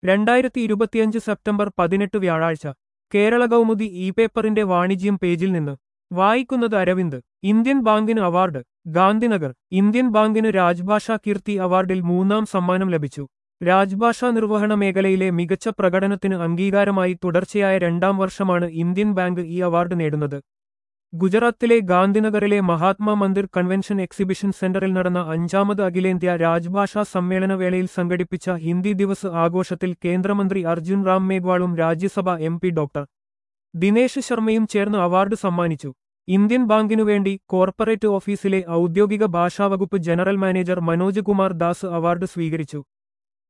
രണ്ടായിരത്തി ഇരുപത്തിയഞ്ച് സെപ്റ്റംബർ പതിനെട്ട് വ്യാഴാഴ്ച കേരള കൗമുദി ഇ പേപ്പറിന്റെ വാണിജ്യം പേജിൽ നിന്ന് വായിക്കുന്നത് അരവിന്ദ് ഇന്ത്യൻ ബാങ്കിന് അവാർഡ് ഗാന്ധിനഗർ ഇന്ത്യൻ ബാങ്കിന് രാജ്ഭാഷാ കീർത്തി അവാർഡിൽ മൂന്നാം സമ്മാനം ലഭിച്ചു രാജ്ഭാഷാ നിർവഹണ മേഖലയിലെ മികച്ച പ്രകടനത്തിന് അംഗീകാരമായി തുടർച്ചയായ രണ്ടാം വർഷമാണ് ഇന്ത്യൻ ബാങ്ക് ഈ അവാർഡ് നേടുന്നത് ഗുജറാത്തിലെ ഗാന്ധിനഗറിലെ മഹാത്മാ മന്ദിർ കൺവെൻഷൻ എക്സിബിഷൻ സെന്ററിൽ നടന്ന അഞ്ചാമത് അഖിലേന്ത്യാ രാജ്ഭാഷാ സമ്മേളന വേളയിൽ സംഘടിപ്പിച്ച ഹിന്ദി ദിവസ് ആഘോഷത്തിൽ കേന്ദ്രമന്ത്രി അർജുൻ റാം മേഘ്വാളും Rajya Sabha M P doctor Dinesh ശർമ്മയും ചേർന്ന് അവാർഡ് സമ്മാനിച്ചു ഇന്ത്യൻ ബാങ്കിനുവേണ്ടി കോർപ്പറേറ്റ് ഓഫീസിലെ ഔദ്യോഗിക ഭാഷാവകുപ്പ് general manager Manoj Kumar Das award സ്വീകരിച്ചു